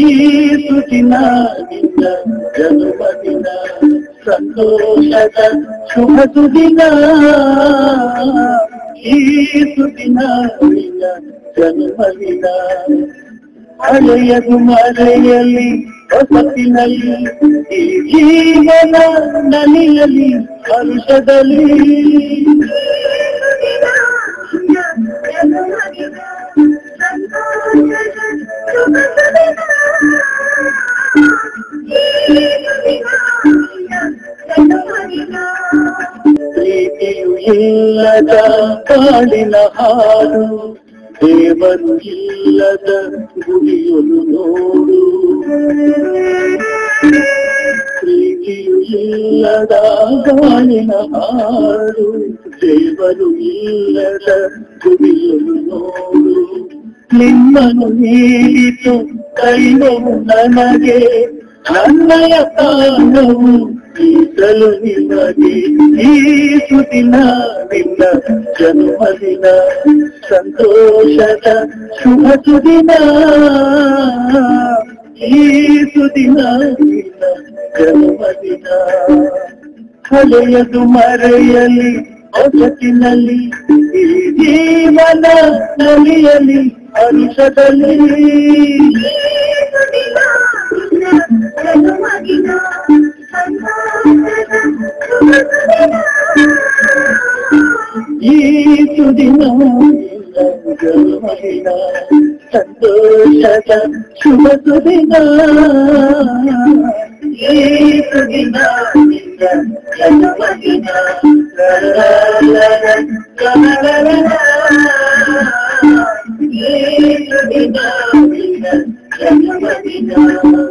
ಈ ಸುದಿನ ನಿನ್ನ ಜನ್ಮದಿನ ಸಂತೋಷದ ಶುಭ ಸುದಿನ ಈ ಸುದಿನ ನಿನ್ನ ಜನ್ಮದಿನ ಹಳೆಯದು ಮರೆಯಲಿ ಹೊಸತಿನಲ್ಲಿ ಈ ಜೀವನ ನಲಿಯಲಿ ಹರುಷದಲ್ಲಿ ಪ್ರೀತಿಯು ಇಲ್ಲದ ಕಾಡಿನ ಹಾಡು ದೇವರು ಇಲ್ಲದ ಗುಡಿಯೊಲು ನೋಡು ಪ್ರೀತಿಯು ಇಲ್ಲದ ಗಾಳಿನ ಹಾಡು ದೇವರು ಇಲ್ಲದ ಗುಡಿಯೊಲು ನೋಡು ನಿಮ್ಮನು ನೀಡಿತು ಕೈನವು ನನಗೆ ನನ್ನಯ ತಾಣವು ಈಸಲು ನಿಮಗೆ ಈ ಸುದಿನ ನಿನ್ನ ಜನ್ಮದಿನ ಸಂತೋಷದ ಶುಭ ಸುದಿನ ಈ ಸುದಿನ ನಿನ್ನ ಜನ್ಮದಿನ ಹಳೆಯದು ಮರೆಯಲಿ ಹೊಸತಿನಲ್ಲಿ ಈ ಜೀವನ ನಲಿಯಲಿ ಹರುಷದಲ್ಲಿ ಈ ಸುದಿನ ಜನ್ಮದಿನ ಸಂತೋಷದ ಶುಭ ಸುದಿನ ಈ ಸುದಿನ ನಿನ್ನ ಜನ್ಮದಿನ ಈ ಸುದಿನ ನಿನ್ನ ಜನ್ಮದಿನ